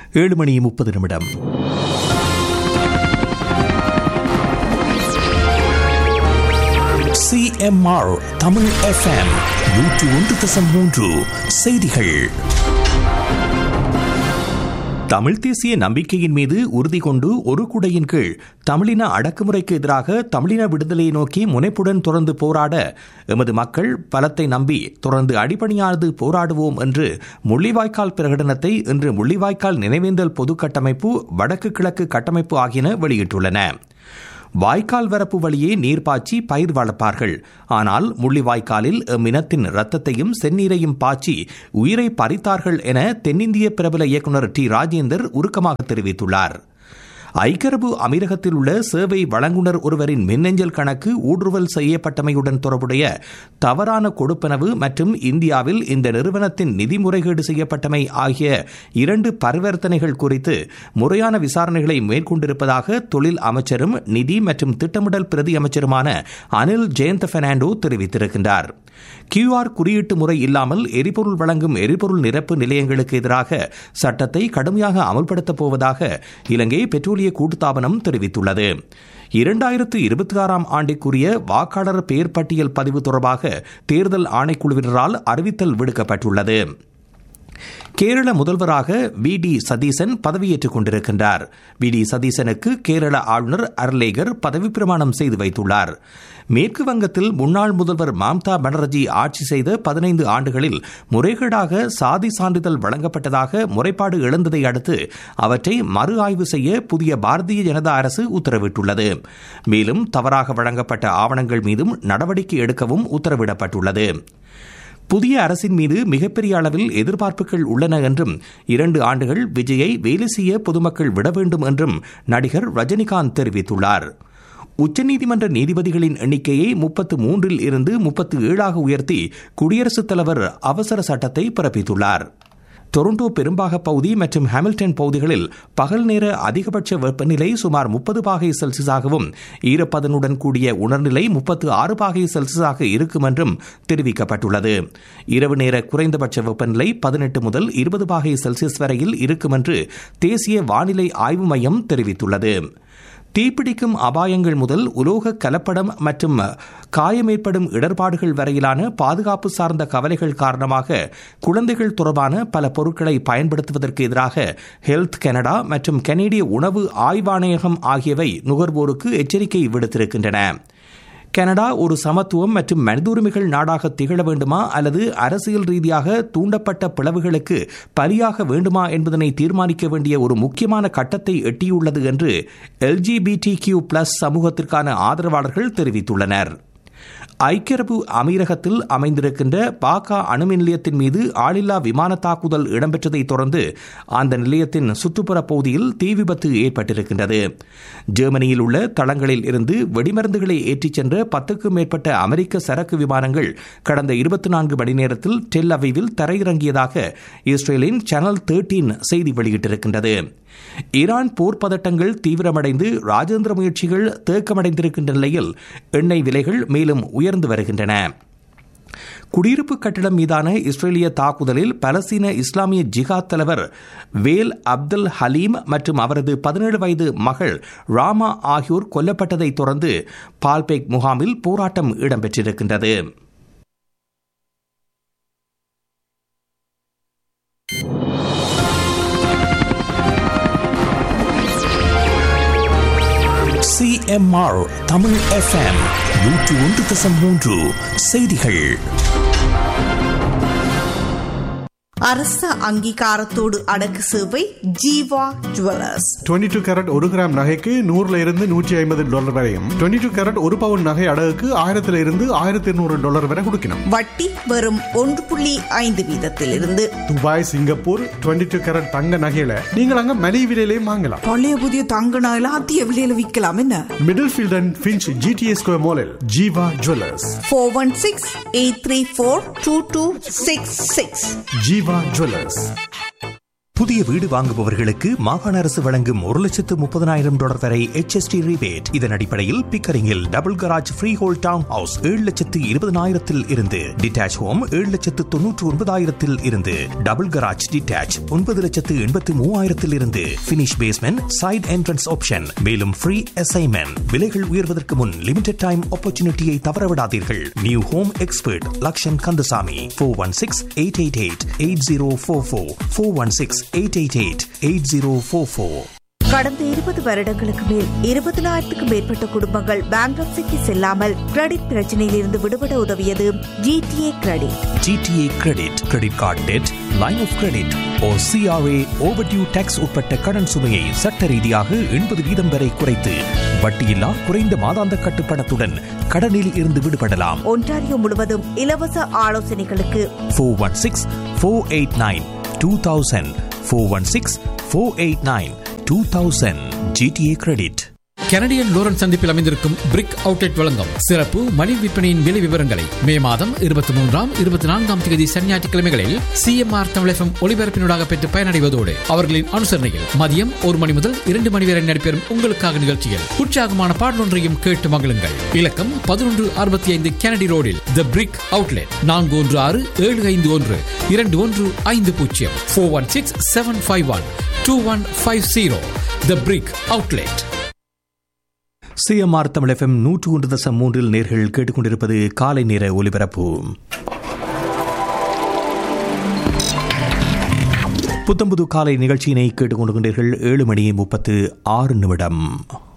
ஏழு மணி முப்பது நிமிடம் சிஎம்ஆர் தமிழ் எஃப்எம் நூற்று ஒன்று தசம் மூன்று செய்திகள் தமிழ் தேசிய நம்பிக்கையின் மீது உறுதி கொண்டு ஒரு குடையின் கீழ் தமிழின அடக்குமுறைக்கு எதிராக தமிழின விடுதலையை நோக்கி முனைப்புடன் தொடர்ந்து போராட எமது மக்கள் பலத்தை நம்பி தொடர்ந்து அடிபணியாது போராடுவோம் என்று முள்ளிவாய்க்கால் பிரகடனத்தை இன்று முள்ளிவாய்க்கால் நினைவேந்தல் பொது கட்டமைப்பு வடக்கு கிழக்கு கட்டமைப்பு ஆகியன வெளியிட்டுள்ளன வாய்க்கால் வரப்பு வழியே நீர் பாய்ச்சி பயிர் வளர்ப்பார்கள் ஆனால் முள்ளிவாய்க்காலில் எம்மினத்தின் ரத்தத்தையும் செந்நீரையும் பாய்ச்சி உயிரை பறித்தார்கள் என தென்னிந்திய பிரபல இயக்குநர் டி ராஜேந்தர் உருக்கமாக தெரிவித்துள்ளார் ஐக்கியரபு அமீரகத்தில் உள்ள சேவை வழங்குனர் ஒருவரின் மின்னஞ்சல் கணக்கு ஊடுருவல் செய்யப்பட்டமையுடன் தொடர்புடைய தவறான கொடுப்பனவு மற்றும் இந்தியாவில் இந்த நிறுவனத்தின் நிதி முறைகேடு செய்யப்பட்டமை ஆகிய இரண்டு பரிவர்த்தனைகள் குறித்து முறையான விசாரணைகளை மேற்கொண்டிருப்பதாக தொழில் அமைச்சரும் நிதி மற்றும் திட்டமிடல் பிரதி அமைச்சருமான அனில் ஜெயந்த பெர்னாண்டோ தெரிவித்திருக்கின்றார் கியூஆர் குறியீட்டு முறை இல்லாமல் எரிபொருள் வழங்கும் எரிபொருள் நிரப்பு நிலையங்களுக்கு எதிராக சட்டத்தை கடுமையாக அமல்படுத்தப் போவதாக இலங்கை பெட்ரோலிய கூட்டுத்தாபனம் தெரிவித்துள்ளது இரண்டாயிரத்து இருபத்தி ஆறாம் ஆண்டிற்குரிய வாக்காளர் பெயர் பட்டியல் பதிவு தொடர்பாக தேர்தல் ஆணைக்குழுவினரால் அறிவித்தல் விடுக்கப்பட்டுள்ளது கேரள முதல்வராக வி டி சதீசன் பதவியேற்றுக் கொண்டிருக்கின்றார் வி டி சதீசனுக்கு கேரள ஆளுநர் அர்லேகர் பதவி பிரமாணம் செய்து வைத்துள்ளார் மேற்கு வங்கத்தில் முன்னாள் முதல்வர் மம்தா பானர்ஜி ஆட்சி செய்த பதினைந்து ஆண்டுகளில் முறைகேடாக சாதி சான்றிதழ் வழங்கப்பட்டதாக முறைப்பாடு எழுந்ததை அடுத்து அவற்றை மறு ஆய்வு செய்ய புதிய பாரதிய ஜனதா அரசு உத்தரவிட்டுள்ளது மேலும் தவறாக வழங்கப்பட்ட ஆவணங்கள் மீதும் நடவடிக்கை எடுக்கவும் உத்தரவிடப்பட்டுள்ளது புதிய அரசின் மீது மிகப்பெரிய அளவில் எதிர்பார்ப்புகள் உள்ளன என்றும் இரண்டு ஆண்டுகள் விஜயை வேலை செய்ய பொதுமக்கள் விட வேண்டும் என்றும் நடிகர் ரஜினிகாந்த் தெரிவித்துள்ளார் உச்சநீதிமன்ற நீதிபதிகளின் எண்ணிக்கையை முப்பத்து மூன்றில் இருந்து முப்பத்து ஏழாக உயர்த்தி குடியரசுத் தலைவர் அவசர சட்டத்தை பிறப்பித்துள்ளார் டொரண்டோ பெரும்பாக பகுதி மற்றும் ஹாமில்டன் பகுதிகளில் பகல் நேர அதிகபட்ச வெப்பநிலை சுமார் முப்பது பாகை செல்சியஸாகவும் ஈரப்பதனுடன் கூடிய உணர்நிலை முப்பத்து ஆறு பாகை செல்சியஸாக இருக்கும் என்றும் தெரிவிக்கப்பட்டுள்ளது இரவு நேர குறைந்தபட்ச வெப்பநிலை பதினெட்டு முதல் இருபது பாகை செல்சியஸ் வரையில் இருக்கும் என்று தேசிய வானிலை ஆய்வு மையம் தெரிவித்துள்ளது தீப்பிடிக்கும் அபாயங்கள் முதல் உலோக கலப்படம் மற்றும் காயம் ஏற்படும் இடர்பாடுகள் வரையிலான பாதுகாப்பு சார்ந்த கவலைகள் காரணமாக குழந்தைகள் தொடர்பான பல பொருட்களை பயன்படுத்துவதற்கு எதிராக ஹெல்த் கனடா மற்றும் கனேடிய உணவு ஆய்வாணையகம் ஆகியவை நுகர்வோருக்கு எச்சரிக்கை விடுத்திருக்கின்றன கனடா ஒரு சமத்துவம் மற்றும் மனித உரிமைகள் நாடாக திகழ வேண்டுமா அல்லது அரசியல் ரீதியாக தூண்டப்பட்ட பிளவுகளுக்கு பலியாக வேண்டுமா என்பதனை தீர்மானிக்க வேண்டிய ஒரு முக்கியமான கட்டத்தை எட்டியுள்ளது என்று எல்ஜிபிடி கியூ பிளஸ் சமூகத்திற்கான ஆதரவாளர்கள் தெரிவித்துள்ளனர் ஐக்கிய அரபு அமீரகத்தில் அமைந்திருக்கின்ற பாக்கா அணுமின் நிலையத்தின் மீது ஆளில்லா விமான தாக்குதல் இடம்பெற்றதை தொடர்ந்து அந்த நிலையத்தின் சுற்றுப்புற பகுதியில் தீ விபத்து ஏற்பட்டிருக்கின்றது ஜெர்மனியில் உள்ள தளங்களில் இருந்து வெடிமருந்துகளை ஏற்றிச் சென்ற பத்துக்கும் மேற்பட்ட அமெரிக்க சரக்கு விமானங்கள் கடந்த இருபத்தி நான்கு மணி நேரத்தில் டெல் அவிவில் தரையிறங்கியதாக இஸ்ரேலின் சேனல் தேர்ட்டீன் செய்தி வெளியிட்டிருக்கின்றது ஈரான் போர் பதட்டங்கள் தீவிரமடைந்து ராஜேந்திர முயற்சிகள் தேக்கமடைந்திருக்கின்ற நிலையில் எண்ணெய் விலைகள் மேலும் உயர்ந்து வருகின்றன குடியிருப்பு கட்டிடம் மீதான இஸ்ரேலிய தாக்குதலில் பலஸ்தீன இஸ்லாமிய ஜிஹாத் தலைவர் வேல் அப்துல் ஹலீம் மற்றும் அவரது பதினேழு வயது மகள் ராமா ஆகியோர் கொல்லப்பட்டதை தொடர்ந்து பால்பேக் முகாமில் போராட்டம் இடம்பெற்றிருக்கின்றது சிஎம்ஆர் தமிழ் எஃப்எம் நூற்று ஒன்று தசம் மூன்று செய்திகள் அரச அங்கீகாரத்தோடு அடக்கு சேவை ஜீவா ஜுவல்லர்ஸ் 22 டூ கேரட் ஒரு கிராம் நகைக்கு நூறுல இருந்து நூற்றி ஐம்பது டாலர் வரையும் 22 டூ கேரட் ஒரு பவுன் நகை அடகுக்கு ஆயிரத்துல இருந்து ஆயிரத்தி இருநூறு டாலர் வரை கொடுக்கணும் வட்டி வெறும் ஒன்று புள்ளி ஐந்து வீதத்திலிருந்து துபாய் சிங்கப்பூர் 22 டூ கேரட் தங்க நகையில நீங்கள் அங்க மலிவு விலையிலையும் வாங்கலாம் பழைய புதிய தங்க நகையில அதிக விலையில விற்கலாம் என்ன Middlefield and Finch GTA square மாலில் Jeeva jewellers four one six eight three four two two six six Jeeva jewellers புதிய வீடு வாங்குபவர்களுக்கு மாகாண அரசு வழங்கும் ஒரு லட்சத்து முப்பதனாயிரம் டாலர் வரை HST rebate இதன் அடிப்படையில் பிக்கரிங்கில் double garage freehold townhouse ஏழு லட்சத்து இருபதனாயிரத்தில் இருந்து டிட்டாச் ஹோம் ஏழு லட்சத்து தொன்னூற்று ஒன்பதாயிரத்தில் இருந்து டபுள் கராஜ் டிட்டாச் ஒன்பது லட்சத்து எண்பத்து மூவாயிரத்தில் இருந்து finish basement side entrance option மேலும் ஃப்ரீ அசைன்மெண்ட் விலைகள் உயர்வதற்கு முன் லிமிடெட் டைம் ஆப்பர்ச்சுனிட்டியை தவறவிடாதீர்கள் new home expert Lakshan Kandasamy four one six eight eight eight eight zero four four four one six eight eight eight eight zero four four கடந்த இருபது வருடங்களுக்கு மேல் இருபதனாயிரத்துக்கும் மேற்பட்ட குடும்பங்கள் பேங்க்ரப்சிக்கு செல்லாமல் கிரெடிட் பிரச்சனையில் இருந்து விடுபட உதவியது GTA credit GTA credit credit card debt line of credit or CRA overdue tax உட்பட்ட கடன் சுமையை சட்ட ரீதியாக எண்பது வீதம் வரை குறைத்து வட்டியில்லா குறைந்த மாதாந்த கட்டுப்பணத்துடன் கடனில் இருந்து விடுபடலாம் ஒன்டாரியோ முழுவதும் இலவச ஆலோசனைகளுக்கு four one six four eight nine two thousand four one six four eight nine two thousand GTA credit Canadian லோரன் சந்திப்பில் அமைந்திருக்கும் பிரிக் அவுட்லெட் வழங்கும் சிறப்பு மலிவு விற்பனையின் விலை விவரங்களை மே மாதம் இருபத்தி மூன்றாம் இருபத்தி நான்காம் தேதி சனி ஞாயிற்றுக்கிழமைகளில் சிஎம்ஆர் தமிழகம் ஒளிபரப்பினூடாக பெற்று பயனடைவதோடு அவர்களின் அனுசரணையில் மதியம் ஒரு மணி முதல் இரண்டு மணி வரை நடைபெறும் உங்களுக்காக நிகழ்ச்சியில் உற்சாகமான பாடலொன்றையும் கேட்டு மகிழுங்கள் இலக்கம் பதினொன்று அறுபத்தி ஐந்து கெனடி ரோடில் த பிரிக் அவுட்லெட் நான்கு ஒன்று ஆறு ஏழு ஐந்து ஒன்று இரண்டு ஒன்று ஐந்து பூஜ்ஜியம் four one six seven five one two one five zero the Brick outlet CMR Tamil FM நூற்று ஒன்று தசம் மூன்றில் நேர்கள் கேட்டுக்கொண்டிருப்பது காலை நேர ஒலிபரப்பு புத்தம்புது காலை நிகழ்ச்சியினை கேட்டுக்கொண்டிருக்கின்றீர்கள் ஏழு மணி முப்பத்து ஆறு நிமிடம்